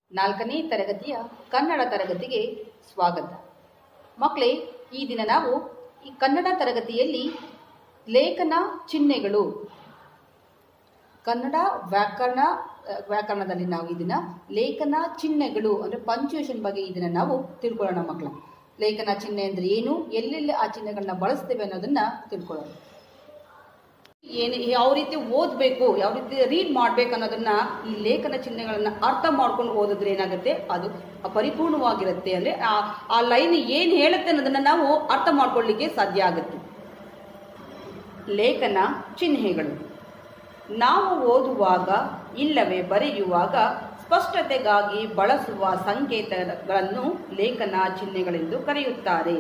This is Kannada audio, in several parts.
ನಾಲ್ಕನೇ ತರಗತಿಯ ಕನ್ನಡ ತರಗತಿಗೆ ಸ್ವಾಗತ ಮಕ್ಕಳೇ ಈ ದಿನ ನಾವು ಈ ಕನ್ನಡ ತರಗತಿಯಲ್ಲಿ ಲೇಖನ ಚಿಹ್ನೆಗಳು ಕನ್ನಡ ವ್ಯಾಕರಣ ಆ, ವ್ಯಾಕರಣದಲ್ಲಿ ನಾವು ಇದನ್ನ ಲೇಖನ ಚಿಹ್ನೆಗಳು ಅಂದರೆ ಪಂಚುಯೇಷನ್ ಬಗ್ಗೆ ಇದನ್ನ ನಾವು ತಿಳ್ಕೊಳ್ಳೋಣ ಮಕ್ಕಳ ಲೇಖನ ಚಿಹ್ನೆ ಅಂದರೆ ಏನು ಎಲ್ಲೆಲ್ಲಿ ಆ ಚಿಹ್ನೆಗಳನ್ನ ಬಳಸ್ತೇವೆ ಅನ್ನೋದನ್ನ ತಿಳ್ಕೊಳ್ಳೋಣ ಏನು ಯಾವ ರೀತಿ ಓದಬೇಕು ಯಾವ ರೀತಿ ರೀಡ್ ಮಾಡ್ಬೇಕು ಅನ್ನೋದನ್ನ ಈ ಲೇಖನ ಚಿಹ್ನೆಗಳನ್ನ ಅರ್ಥ ಮಾಡ್ಕೊಂಡು ಓದಿದ್ರೆ ಏನಾಗುತ್ತೆ ಅದು ಪರಿಪೂರ್ಣವಾಗಿರುತ್ತೆ ಅಂದ್ರೆ ಆ ಆ ಲೈನ್ ಏನು ಹೇಳುತ್ತೆ ಅನ್ನೋದನ್ನ ನಾವು ಅರ್ಥ ಮಾಡ್ಕೊಳ್ಳಿಕ್ಕೆ ಸಾಧ್ಯ ಆಗುತ್ತೆ ಲೇಖನ ಚಿಹ್ನೆಗಳು ನಾವು ಓದುವಾಗ ಇಲ್ಲವೇ ಬರೆಯುವಾಗ ಸ್ಪಷ್ಟತೆಗಾಗಿ ಬಳಸುವ ಸಂಕೇತಗಳನ್ನು ಲೇಖನ ಚಿಹ್ನೆಗಳೆಂದು ಕರೆಯುತ್ತಾರೆ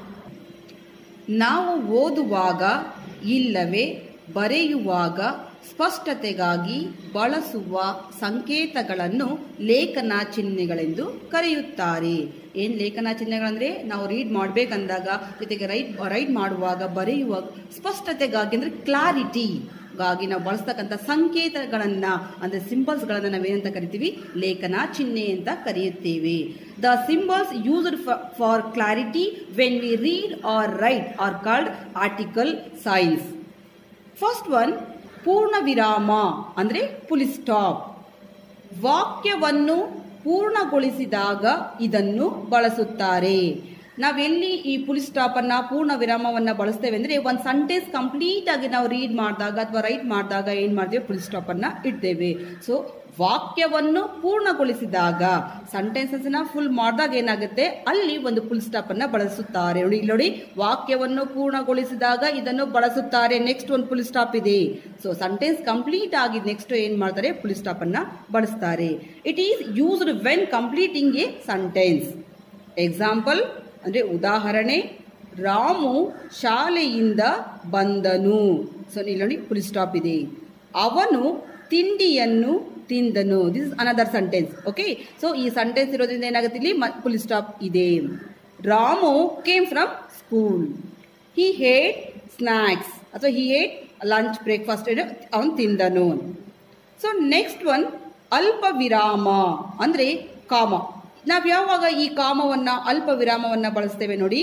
ನಾವು ಓದುವಾಗ ಇಲ್ಲವೇ ಬರೆಯುವಾಗ ಸ್ಪಷ್ಟತೆಗಾಗಿ ಬಳಸುವ ಸಂಕೇತಗಳನ್ನು ಲೇಖನ ಚಿಹ್ನೆಗಳೆಂದು ಕರೆಯುತ್ತಾರೆ ಏನು ಲೇಖನ ಚಿಹ್ನೆಗಳಂದ್ರೆ ನಾವು ರೀಡ್ ಮಾಡಬೇಕಂದಾಗ ಜೊತೆಗೆ ರೈಟ್ ರೈಟ್ ಮಾಡುವಾಗ ಬರೆಯುವಾಗ ಸ್ಪಷ್ಟತೆಗಾಗಿ ಅಂದರೆ ಕ್ಲಾರಿಟಿ ಗಾಗಿ ನಾವು ಬಳಸ್ತಕ್ಕಂಥ ಸಂಕೇತಗಳನ್ನ ಅಂದ್ರೆ ಸಿಂಬಲ್ಸ್ಗಳನ್ನ ನಾವೇನಂತ ಕರಿತೀವಿ ಲೇಖನ ಚಿಹ್ನೆ ಅಂತ ಕರೆಯುತ್ತೇವೆ the symbols used for clarity when we read or write are called article signs first one ಪೂರ್ಣ ವಿರಾಮ ಅಂದ್ರೆ ಪುಲಿ ಸ್ಟಾಪ್ ವಾಕ್ಯವನ್ನು ಪೂರ್ಣಗೊಳಿಸಿದಾಗ ಇದನ್ನು ಬಳಸುತ್ತಾರೆ ನಾವೆಲ್ಲಿ ಈ ಪುಲಿ ಸ್ಟಾಪ್ ಅನ್ನ ಪೂರ್ಣ ವಿರಾಮವನ್ನ ಬಳಸ್ತೇವೆ ಅಂದ್ರೆ ಒಂದು ಸೆಂಟೆನ್ಸ್ ಕಂಪ್ಲೀಟ್ ಆಗಿ ನಾವು ರೀಡ್ ಮಾಡಿದಾಗ ಅಥವಾ ರೈಟ್ ಮಾಡಿದಾಗ ಏನ್ ಮಾಡ್ತೇವೆ ಪುಲಿ ಸ್ಟಾಪ್ ಅನ್ನ ಇಡ್ತೇವೆ ಸೊ ವಾಕ್ಯವನ್ನು ಪೂರ್ಣಗೊಳಿಸಿದಾಗ ಸೆಂಟೆನ್ಸಸ್ ನ ಫುಲ್ ಮಾಡಿದಾಗ ಏನಾಗುತ್ತೆ ಅಲ್ಲಿ ಒಂದು ಫುಲ್ ಸ್ಟಾಪ್ ಅನ್ನ ಬಳಸುತ್ತಾರೆ ನೋಡಿ ಇಲ್ಲಿ ನೋಡಿ ವಾಕ್ಯವನ್ನು ಪೂರ್ಣಗೊಳಿಸಿದಾಗ ಇದನ್ನು ಬಳಸುತ್ತಾರೆ ನೆಕ್ಸ್ಟ್ ಒಂದು ಫುಲ್ ಸ್ಟಾಪ್ ಇದೆ ಸೊ ಸೆಂಟೆನ್ಸ್ ಕಂಪ್ಲೀಟ್ ಆಗಿ ನೆಕ್ಸ್ಟ್ ಏನ್ ಮಾಡ್ತಾರೆ ಫುಲ್ ಸ್ಟಾಪ್ ಅನ್ನ ಬಳಸ್ತಾರೆ it is used when completing a sentence example ಅಂದ್ರೆ ಉದಾಹರಣೆ ರಾಮು ಶಾಲೆಯಿಂದ ಬಂದನು ಸೊ ಇಲ್ಲಿ ನೋಡಿ ಫುಲ್ ಸ್ಟಾಪ್ ಇದೆ ಅವನು ತಿಂಡಿಯನ್ನು ತಿಂದನು this is another sentence okay so ಈ ಸೆಂಟೆನ್ಸ್ ಇರೋದ್ರಿಂದ ಏನಾಗುತ್ತೆ ಇಲ್ಲಿ ಫುಲ್ ಸ್ಟಾಪ್ ಇದೆ Ramu came from school he ate snacks ಅಥವಾ ಹಿ ಹೇಟ್ ಲಂಚ್ ಬ್ರೇಕ್ಫಾಸ್ಟ್ ಅವನು ತಿಂದನು ಸೊ ನೆಕ್ಸ್ಟ್ ಒನ್ ಅಲ್ಪ ವಿರಾಮ ಅಂದ್ರೆ ಕಾಮ ನಾವು ಯಾವಾಗ ಈ ಕಾಮವನ್ನ ಅಲ್ಪ ವಿರಾಮವನ್ನ ಬಳಸ್ತೇವೆ ನೋಡಿ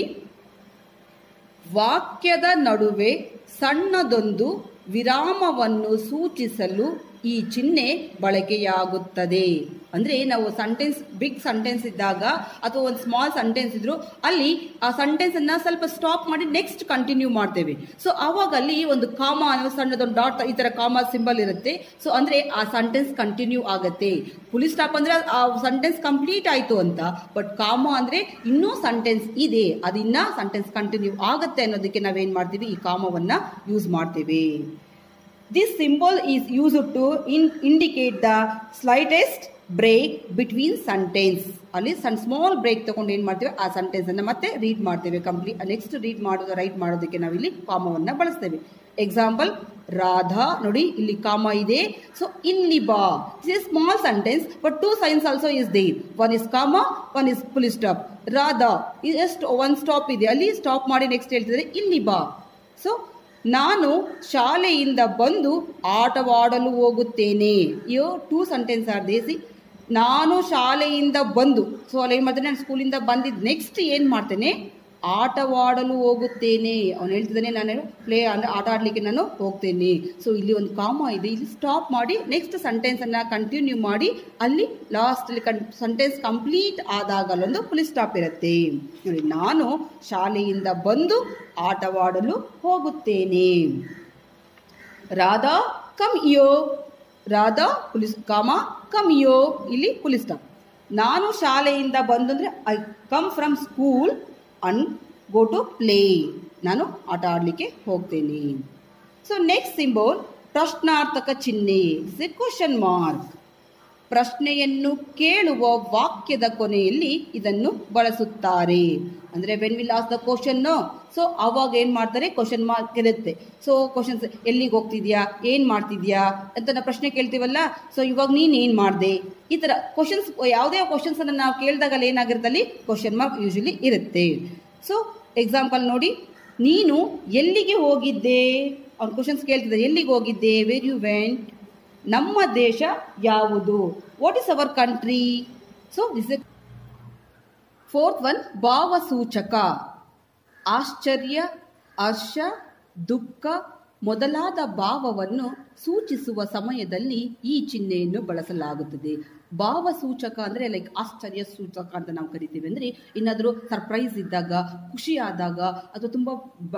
ವಾಕ್ಯದ ನಡುವೆ ಸಣ್ಣದೊಂದು ವಿರಾಮವನ್ನು ಸೂಚಿಸಲು ಈ ಚಿಹ್ನೆ ಬಳಕೆಯಾಗುತ್ತದೆ ಅಂದ್ರೆ ನಾವು ಸೆಂಟೆನ್ಸ್ ಬಿಗ್ ಸೆಂಟೆನ್ಸ್ ಇದ್ದಾಗ ಅಥವಾ ಒಂದು ಸ್ಮಾಲ್ ಸೆಂಟೆನ್ಸ್ ಇದ್ರು ಅಲ್ಲಿ ಆ ಸೆಂಟೆನ್ಸ್ ಅನ್ನ ಸ್ವಲ್ಪ ಸ್ಟಾಪ್ ಮಾಡಿ ನೆಕ್ಸ್ಟ್ ಕಂಟಿನ್ಯೂ ಮಾಡ್ತೇವೆ ಸೊ ಅವಾಗ ಅಲ್ಲಿ ಒಂದು ಕಾಮ ಅನ್ನೋ ಸಣ್ಣದೊಂದು ಡಾಟ್ ಈ ತರ ಕಾಮ ಸಿಂಬಲ್ ಇರುತ್ತೆ ಸೊ ಅಂದ್ರೆ ಆ ಸೆಂಟೆನ್ಸ್ ಕಂಟಿನ್ಯೂ ಆಗುತ್ತೆ ಪುಲಿ ಸ್ಟಾಪ್ ಅಂದ್ರೆ ಆ ಸೆಂಟೆನ್ಸ್ ಕಂಪ್ಲೀಟ್ ಆಯ್ತು ಅಂತ ಬಟ್ ಕಾಮ ಅಂದ್ರೆ ಇನ್ನೂ ಸೆಂಟೆನ್ಸ್ ಇದೆ ಅದಿನ್ನ ಸೆಂಟೆನ್ಸ್ ಕಂಟಿನ್ಯೂ ಆಗುತ್ತೆ ಅನ್ನೋದಕ್ಕೆ ನಾವೇನ್ ಮಾಡ್ತೀವಿ ಈ ಕಾಮವನ್ನ ಯೂಸ್ ಮಾಡ್ತೇವೆ This symbol is used to in, indicate the slightest break between sentence ಅಲ್ಲಿ ಸಣ್ಣ ಸ್ಮಾಲ್ ಬ್ರೇಕ್ ತಗೊಂಡು ಏನು ಮಾಡ್ತೇವೆ ಆ ಸೆಂಟೆನ್ಸ್ ಅನ್ನ ಮತ್ತೆ ರೀಡ್ ಮಾಡ್ತೇವೆ ಕಂಪ್ಲೀಟ್ ನೆಕ್ಸ್ಟ್ ರೀಡ್ ಮಾಡೋದು ರೈಟ್ ಮಾಡೋದಕ್ಕೆ ನಾವಿಲ್ಲಿ ಕಾಮವನ್ನ ಬಳಸ್ತೇವೆ ಎಕ್ಸಾಂಪಲ್ ರಾಧಾ ನೋಡಿ ಇಲ್ಲಿ ಕಾಮ ಇದೆ ಸೊ ಇಲ್ಲಿ ಬಾ this is small sentence but two signs also is there one is comma one is full stop Radha ಎಷ್ಟು ಒನ್ ಸ್ಟಾಪ್ ಇದೆ ಅಲ್ಲಿ ಸ್ಟಾಪ್ ಮಾಡಿ ನೆಕ್ಸ್ಟ್ ಹೇಳ್ತಿದ್ರೆ ಇಲ್ಲಿ ಬಾ ಸೊ ನಾನು ಶಾಲೆಯಿಂದ ಬಂದು ಆಟವಾಡಲು ಹೋಗುತ್ತೇನೆ ಯೋ ಟೂ ಸೆಂಟೆನ್ಸ್ ಆರ್ ದೇಸಿ ನಾನು ಶಾಲೆಯಿಂದ ಬಂದು ಸೊ ಅಲ್ಲಿ ಏನು ಮಾಡ್ತೇನೆ ನಾನು ಸ್ಕೂಲಿಂದ ಬಂದಿದ್ದು ನೆಕ್ಸ್ಟ್ ಏನು ಮಾಡ್ತೇನೆ ಆಟವಾಡಲು ಹೋಗುತ್ತೇನೆ ಅವನು ಹೇಳ್ತಿದ್ದಾನೆ ನಾನು ಪ್ಲೇ ಅಂದರೆ ಆಟ ಆಡಲಿಕ್ಕೆ ನಾನು ಹೋಗ್ತೇನೆ ಸೊ ಇಲ್ಲಿ ಒಂದು ಕಾಮ ಇದೆ ಇಲ್ಲಿ ಸ್ಟಾಪ್ ಮಾಡಿ ನೆಕ್ಸ್ಟ್ ಸೆಂಟೆನ್ಸನ್ನು ಕಂಟಿನ್ಯೂ ಮಾಡಿ ಅಲ್ಲಿ ಲಾಸ್ಟಲ್ಲಿ ಕನ್ ಸೆಂಟೆನ್ಸ್ ಕಂಪ್ಲೀಟ್ ಆದಾಗ ಅಲ್ಲೊಂದು ಫುಲ್ ಸ್ಟಾಪ್ ಇರುತ್ತೆ ನೋಡಿ ನಾನು ಶಾಲೆಯಿಂದ ಬಂದು ಆಟವಾಡಲು ಹೋಗುತ್ತೇನೆ ರಾಧಾ ಕಮ್ ಯೋ ರಾಧಾ ಪುಲಿಸ್ ಕಾಮ ಕಮ್ ಯೋ ಇಲ್ಲಿ ಪುಲಿಸ್ ಸ್ಟಾಪ್ ನಾನು ಶಾಲೆಯಿಂದ ಬಂದು ಅಂದರೆ I come from school and go to play ನಾನು ಆಟ ಆಡಲಿಕ್ಕೆ ಹೋಗ್ತೇನೆ ಸೊ ನೆಕ್ಸ್ಟ್ ಸಿಂಬೋಲ್ ಪ್ರಶ್ನಾರ್ಥಕ ಚಿಹ್ನೆ ಕ್ವಶನ್ ಮಾರ್ಕ್ ಪ್ರಶ್ನೆಯನ್ನು ಕೇಳುವ ವಾಕ್ಯದ ಕೊನೆಯಲ್ಲಿ ಇದನ್ನು ಬಳಸುತ್ತಾರೆ ಅಂದ್ರೆ when we'll ask the question so ಅವಾಗ ಏನ್ ಮಾಡ್ತಾರೆ ಕ್ವಶನ್ ಮಾರ್ಕ್ ಇರುತ್ತೆ ಸೊ ಕ್ವಶನ್ಸ್ ಎಲ್ಲಿಗೆ ಹೋಗ್ತಿದ್ಯಾ ಏನ್ ಮಾಡ್ತಿದ್ಯಾ ಅಂತ ನಾವು ಪ್ರಶ್ನೆ ಕೇಳ್ತೀವಲ್ಲ ಸೊ ಇವಾಗ ನೀನ್ ಏನ್ ಮಾಡ್ದೆ ಈ ತರ ಕ್ವಶನ್ಸ್ ಯಾವುದೇ ಕ್ವಶನ್ಸ್ ಅನ್ನ ನಾವು ಕೇಳಿದಾಗ ಅಲ್ಲಿ ಏನಾಗಿರುತ್ತೆ ಅಲ್ಲಿ ಕ್ವಶನ್ ಮಾರ್ಕ್ ಯೂಶಲಿ ಇರುತ್ತೆ ಸೊ ಎಕ್ಸಾಂಪಲ್ ನೋಡಿ ನೀನು ಎಲ್ಲಿಗೆ ಹೋಗಿದ್ದೆ ಅವ್ನು ಕ್ವಶನ್ಸ್ ಕೇಳ್ತಿದ್ದಾರೆ ಎಲ್ಲಿಗೆ ಹೋಗಿದ್ದೆ ವೇರ್ ಯು ವೆಂಟ್ ನಮ್ಮ ದೇಶ ಯಾವುದು what is our country so this fourth one ಭಾವಸೂಚಕ ಆಶ್ಚರ್ಯ ಹರ್ಷ ದುಃಖ ಮೊದಲಾದ ಭಾವವನ್ನು ಸೂಚಿಸುವ ಸಮಯದಲ್ಲಿ ಈ ಚಿಹ್ನೆಯನ್ನು ಬಳಸಲಾಗುತ್ತದೆ ಭಾವಸೂಚಕ ಅಂದರೆ ಲೈಕ್ ಆಶ್ಚರ್ಯ ಸೂಚಕ ಅಂತ ನಾವು ಕರಿತೀವಿ ಅಂದರೆ ಏನಾದರೂ ಸರ್ಪ್ರೈಸ್ ಇದ್ದಾಗ ಖುಷಿ ಆದಾಗ ಅಥವಾ ತುಂಬ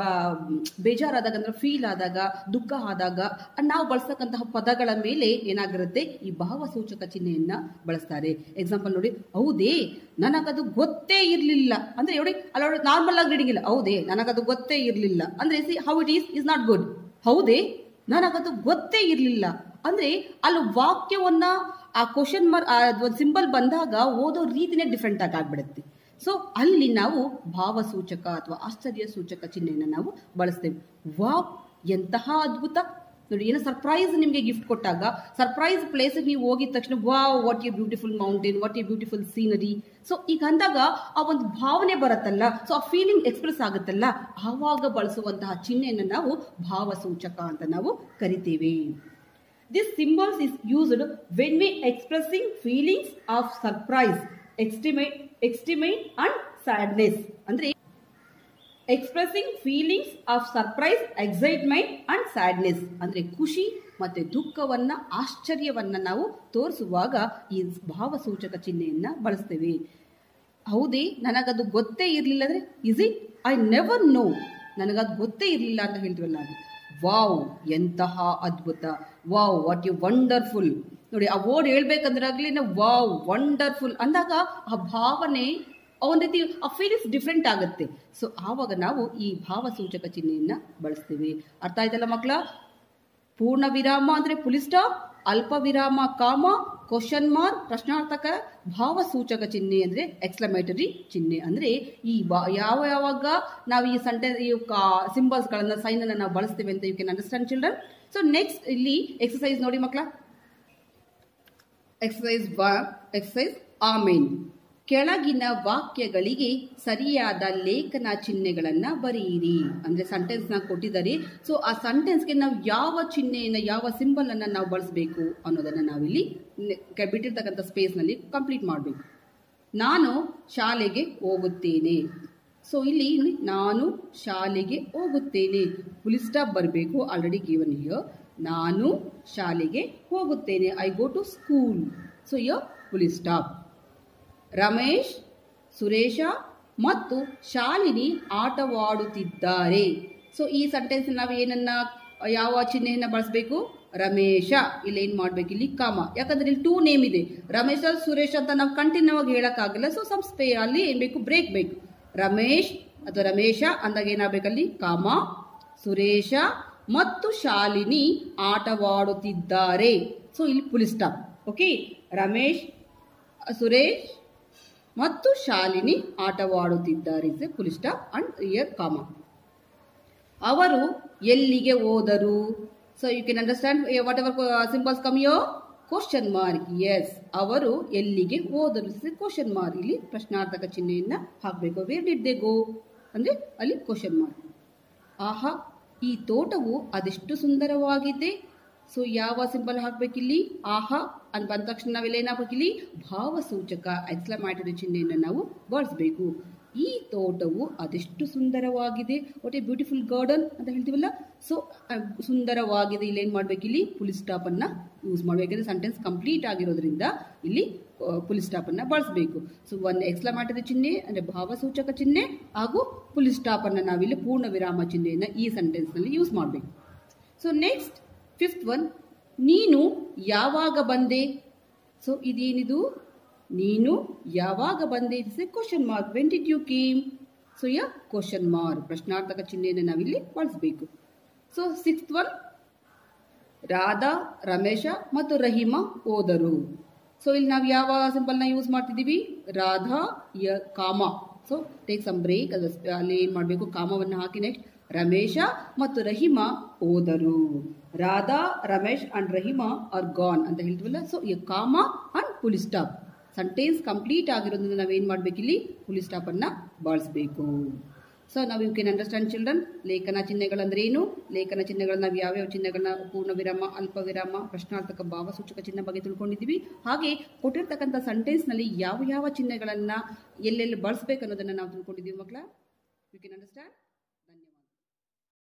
ಬೇಜಾರಾದಾಗ ಅಂದರೆ ಫೀಲ್ ಆದಾಗ ದುಃಖ ಆದಾಗ ನಾವು ಬಳಸ್ತಕ್ಕಂತಹ ಪದಗಳ ಮೇಲೆ ಏನಾಗಿರುತ್ತೆ ಈ ಭಾವಸೂಚಕ ಚಿಹ್ನೆಯನ್ನ ಬಳಸ್ತಾರೆ ಎಕ್ಸಾಂಪಲ್ ನೋಡಿ ಹೌದೇ ನನಗದು ಗೊತ್ತೇ ಇರಲಿಲ್ಲ ಅಂದ್ರೆ ನೋಡಿ ಅಲ್ಲ ನಾರ್ಮಲ್ ಆಗಿ ರೀಡಿಂಗ್ ಇಲ್ಲ ಹೌದೇ ನನಗದು ಗೊತ್ತೇ ಇರಲಿಲ್ಲ ಅಂದ್ರೆ see how it is is not good ಹೌದೇ ನನಗದು ಗೊತ್ತೇ ಇರಲಿಲ್ಲ ಅಂದ್ರೆ ಅಲ್ಲಿ ವಾಕ್ಯವನ್ನ ಆ ಕ್ವಶನ್ ಮಾರ್ಕ್ ಒಂದು ಸಿಂಬಲ್ ಬಂದಾಗ ಓದೋ ರೀತಿನೇ ಡಿಫ್ರೆಂಟ್ ಆಗಿ ಆಗ್ಬಿಡುತ್ತೆ ಸೊ ಅಲ್ಲಿ ನಾವು ಭಾವಸೂಚಕ ಅಥವಾ ಆಶ್ಚರ್ಯ ಸೂಚಕ ಚಿಹ್ನೆಯನ್ನು ನಾವು ಬಳಸ್ತೇವೆ ವಾವ್ ಎಂತಹ ಅದ್ಭುತ ನೋಡಿ ಏನೋ ಸರ್ಪ್ರೈಸ್ ನಿಮಗೆ ಗಿಫ್ಟ್ ಕೊಟ್ಟಾಗ ಸರ್ಪ್ರೈಸ್ ಪ್ಲೇಸಿಗೆ ನೀವು ಹೋಗಿದ ತಕ್ಷಣ wow what a beautiful mountain what a beautiful scenery so ಈಗ ಅಂದಾಗ ಆ ಒಂದು ಭಾವನೆ ಬರುತ್ತಲ್ಲ ಸೊ ಆ ಫೀಲಿಂಗ್ ಎಕ್ಸ್ಪ್ರೆಸ್ ಆಗುತ್ತಲ್ಲ ಆವಾಗ ಬಳಸುವಂತಹ ಚಿಹ್ನೆಯನ್ನು ನಾವು ಭಾವಸೂಚಕ ಅಂತ ನಾವು ಕರಿತೀವಿ This symbols is used when we expressing feelings of surprise, estimate, estimate and sadness. ಅಂದ್ರೆ expressing feelings of surprise excitement and sadness ಅಂದ್ರೆ ಖುಷಿ ಮತ್ತೆ ದುಃಖವನ್ನ ಆಶ್ಚರ್ಯವನ್ನ ನಾವು ತೋರಿಸುವಾಗ ಈ ಭಾವಸೂಚಕ ಚಿಹ್ನೆಯನ್ನ ಬಳಸ್ತೇವೆ ಹೌದೇ ನನಗದು ಗೊತ್ತೇ ಇರಲಿಲ್ಲ ಅಂದ್ರೆ is it I never know ನನಗದು ಗೊತ್ತೇ ಇರಲಿಲ್ಲ ಅಂತ ಹೇಳ್ತೀವಲ್ಲ ಅದು ವಾವ್ ಎಂತಹ ಅದ್ಭುತ ವಾವ್ ವಾಟ್ ಯು ವಂಡರ್ಫುಲ್ ನೋಡಿ ಆ ವರ್ಡ್ ಹೇಳ್ಬೇಕಂದ್ರಾಗ್ಲಿ ನಾವು ವಾವ್ ವಂಡರ್ಫುಲ್ ಅಂದಾಗ ಆ ಭಾವನೆ ಒಂದು ರೀತಿ ಆ ಫೀಲಿಂಗ್ಸ್ ಡಿಫ್ರೆಂಟ್ ಆಗುತ್ತೆ ಸೊ ಆವಾಗ ನಾವು ಈ ಭಾವಸೂಚಕ ಚಿಹ್ನೆಯನ್ನ ಬಳಸ್ತೀವಿ ಅರ್ಥ ಆಯ್ತಲ್ಲ ಮಕ್ಕಳ ಪೂರ್ಣ ವಿರಾಮ ಅಂದ್ರೆ ಪುಲಿಸ್ಟಾಪ್ ಅಲ್ಪ ವಿರಾಮ ಕಾಮ ಕ್ವಶನ್ ಮಾರ್ಕ್ ಪ್ರಶ್ನಾರ್ಥಕ ಭಾವಸೂಚಕ ಚಿಹ್ನೆ ಅಂದ್ರೆ ಎಕ್ಸ್ಲಮೇಟರಿ ಚಿಹ್ನೆ ಅಂದ್ರೆ ಈ ಬಾ- ಯಾವ ಯಾವಾಗ ನಾವು ಈ ಸೆಂಟೆನ್ಸ್ ಈ ಸಿಂಬಲ್ಸ್ಗಳನ್ನ ಸೈನ್ ಅನ್ನ ನಾವು ಬಳಸ್ತೀವಿ ಅಂತ you can understand children so next ಇಲ್ಲಿ ಎಕ್ಸಸೈಸ್ ನೋಡಿ ಮಕ್ಕಳ ಎಕ್ಸಸೈಸ್ ಎಕ್ಸಸೈಸ್ ಆಮೇನ್ ಕೆಳಗಿನ ವಾಕ್ಯಗಳಿಗೆ ಸರಿಯಾದ ಲೇಖನ ಚಿಹ್ನೆಗಳನ್ನ ಬರೆಯಿರಿ ಅಂದ್ರೆ ಸೆಂಟೆನ್ಸ್ ನ ಕೊಟ್ಟಿದ್ದಾರೆ ಸೊ ಆ ಸೆಂಟೆನ್ಸ್ಗೆ ನಾವು ಯಾವ ಚಿಹ್ನೆಯನ್ನ ಯಾವ ಸಿಂಬಲ್ ಅನ್ನ ನಾವು ಬಳಸಬೇಕು ಅನ್ನೋದನ್ನ ನಾವಿಲ್ಲಿ ನೆ- ಕೆ- ಬಿಟ್ಟಿರ್ತಕ್ಕಂಥ ಸ್ಪೇಸ್ ನಲ್ಲಿ ಕಂಪ್ಲೀಟ್ ಮಾಡಬೇಕು ನಾನು ಶಾಲೆಗೆ ಹೋಗುತ್ತೇನೆ ಸೊ ಇಲ್ಲಿ ನೋಡಿ, ನಾನು ಶಾಲೆಗೆ ಹೋಗುತ್ತೇನೆ ಫುಲ್ ಸ್ಟಾಪ್ ಬರಬೇಕು ಆಲ್ರೆಡಿ ಗಿವನ್ ಹಿಯರ್ ನಾನು ಶಾಲೆಗೆ ಹೋಗುತ್ತೇನೆ I go to school so here full stop Ramesh Suresh ಮತ್ತು ಶಾಲಿನಿ ಆಟವಾಡುತ್ತಿದ್ದಾರೆ ಸೊ ಈ ಸೆಂಟೆನ್ಸ್ ನಾವು ಏನನ್ನ ಯಾವ ಚಿಹ್ನೆಯನ್ನ ಬಳಸಬೇಕು ರಮೇಶ ಇಲ್ಲಿ ಏನ್ ಮಾಡ್ಬೇಕು ಇಲ್ಲಿ ಕಾಮ ಯಾಕಂದ್ರೆ ಇಲ್ಲಿ ಟೂ ನೇಮ್ ಇದೆ ರಮೇಶ ಸುರೇಶ್ ಅಂತ ನಾವು ಕಂಟಿನ್ಯೂ ಆಗಿ ಹೇಳಕ್ಕಾಗಲ್ಲ ಸೊ ಸಮ್ ಸ್ಪೇ ಅಲ್ಲಿ ಏನ್ ಬೇಕು ಬ್ರೇಕ್ ಬೇಕು ರಮೇಶ್ ಅಥವಾ ರಮೇಶ ಅಂದಾಗ ಏನಾಗಬೇಕಲ್ಲಿ ಕಾಮ ಸುರೇಶ ಮತ್ತು ಶಾಲಿನಿ ಆಟವಾಡುತ್ತಿದ್ದಾರೆ ಸೊ ಇಲ್ಲಿ full stop okay Ramesh Suresh ಮತ್ತು ಶಾಲಿನಿ ಆಟವಾಡುತ್ತಿದ್ದಾರೆ is full stop and here comma ಅವರು ಎಲ್ಲಿಗೆ ಹೋದರು so you can understand whatever symbols come ಯೋ ಕ್ವಶನ್ ಮಾರ್ಕ್ ಎಸ್ ಅವರು ಎಲ್ಲಿಗೆ ಹೋದರು ಕ್ವಶನ್ ಮಾರ್ಕ್ ಇಲ್ಲಿ ಪ್ರಶ್ನಾರ್ಥಕ ಚಿಹ್ನೆಯನ್ನ ಹಾಕಬೇಕು ವೇರ್ ಡಿಡ್ ದೇ ಗೋ ಅಂದ್ರೆ ಅಲ್ಲಿ ಕ್ವಶನ್ ಮಾರ್ಕ್ ಆಹಾ ಈ ತೋಟವು ಅದೆಷ್ಟು ಸುಂದರವಾಗಿದೆ ಸೊ ಯಾವ ಸಿಂಬಲ್ ಹಾಕ್ಬೇಕಿಲ್ಲಿ ಆಹಾ ಅಂತ ಬಂದ ತಕ್ಷಣ ನಾವೆಲ್ಲ ಏನಾಗಬೇಕಿಲ್ಲಿ ಭಾವಸೂಚಕ ಎಕ್ಸ್ಲಮ್ಯಾಟರಿ ಚಿಹ್ನೆಯನ್ನು ನಾವು ಬಳಸಬೇಕು ಈ ತೋಟವು ಅದೆಷ್ಟು ಸುಂದರವಾಗಿದೆ ವಾಟ್ ಎ ಬ್ಯೂಟಿಫುಲ್ ಗಾರ್ಡನ್ ಅಂತ ಹೇಳ್ತೀವಲ್ಲ ಸೊ ಸುಂದರವಾಗಿದೆ ಇಲ್ಲಿ ಏನು ಮಾಡಬೇಕಿಲ್ಲಿ ಫುಲ್ ಸ್ಟಾಪ್ ಅನ್ನ ಯೂಸ್ ಮಾಡಬೇಕಂದ್ರೆ ಸೆಂಟೆನ್ಸ್ ಕಂಪ್ಲೀಟ್ ಆಗಿರೋದ್ರಿಂದ ಇಲ್ಲಿ ಫುಲ್ ಸ್ಟಾಪ್ ಅನ್ನ ಬಳಸಬೇಕು ಸೊ ಒನ್ ಎಕ್ಸ್ಲಮ್ಯಾಟರಿ ಚಿಹ್ನೆ ಅಂದ್ರೆ ಭಾವಸೂಚಕ ಚಿಹ್ನೆ ಹಾಗೂ ಫುಲ್ ಸ್ಟಾಪ್ ಅನ್ನ ನಾವಿಲ್ಲಿ ಪೂರ್ಣ ವಿರಾಮ ಚಿಹ್ನೆಯನ್ನ ಈ ಸೆಂಟೆನ್ಸ್ ನಲ್ಲಿ ಯೂಸ್ ಮಾಡಬೇಕು ಸೊ ನೆಕ್ಸ್ಟ್ ಫಿಫ್ತ್ ಒನ್ ನೀನು ಯಾವಾಗ ಬಂದೆ ಸೊ ಇದೇನಿದು ನೀನು ಯಾವಾಗ ಬಂದೆ it's a question mark when did you came so ಯ ಕ್ವಶನ್ ಮಾರ್ಕ್ ಪ್ರಶ್ನಾರ್ಥಕ ಚಿಹ್ನೆಯನ್ನು ನಾವಿಲ್ಲಿ ಬಳಸಬೇಕು so sixth one Radha Ramesh ಮತ್ತು ರಹಿಮಾ ಹೋದರು ಸೊ ಇಲ್ಲಿ ನಾವು ಯಾವ ಸಿಂಪಲ್ನ ಯೂಸ್ ಮಾಡ್ತಿದ್ದೀವಿ ರಾಧಾ ಯ ಕಾಮ ಸೊ ಟೇಕ್ ಸಮ್ ಬ್ರೇಕ್ ಅದು ಅಲ್ಲಿ ಏನು ಮಾಡಬೇಕು ಕಾಮವನ್ನು ಹಾಕಿ ನೆಕ್ಸ್ಟ್ ರಮೇಶ ಮತ್ತು ರಹಿಮಾ ಹೋದರು Radha Ramesh and Rahima are gone ಅಂತ ಹೇಳ್ತೀವಲ್ಲ ಸೊ ಈ comma and full stop sentence complete ಆಗಿರೋದ್ರಿಂದ ನಾವೇನು ಮಾಡಬೇಕಿಲ್ಲಿ ಫುಲ್ ಸ್ಟಾಪ್ ಅನ್ನ ಬಳಸಬೇಕು ಸೊ ನಾವು ಯು ಕೆನ್ ಅಂಡರ್ಸ್ಟ್ಯಾಂಡ್ ಚಿಲ್ಡ್ರನ್ ಲೇಖನ ಚಿಹ್ನೆಗಳಂದ್ರೆ ಏನು ಲೇಖನ ಚಿಹ್ನೆಗಳನ್ನ ನಾವು ಯಾವ್ಯಾವ ಚಿಹ್ನೆಗಳನ್ನ ಪೂರ್ಣ ವಿರಾಮ ಅಲ್ಪ ವಿರಾಮ ಪ್ರಶ್ನಾರ್ಥಕ ಭಾವಸೂಚಕ ಚಿಹ್ನೆ ಬಗ್ಗೆ ತಿಳ್ಕೊಂಡಿದ್ದೀವಿ ಹಾಗೆ ಕೊಟ್ಟಿರ್ತಕ್ಕಂಥ ಸೆಂಟೆನ್ಸ್ನಲ್ಲಿ ಯಾವ ಯಾವ ಚಿಹ್ನೆಗಳನ್ನ ಎಲ್ಲೆಲ್ಲಿ ಬಳಸಬೇಕು ಅನ್ನೋದನ್ನ ನಾವು ತಿಳ್ಕೊಂಡಿದ್ದೀವಿ ಮಕ್ಕಳ ಯು ಕೆನ್ ಅಂಡರ್ಸ್ಟ್ಯಾಂಡ್ ಧನ್ಯವಾದ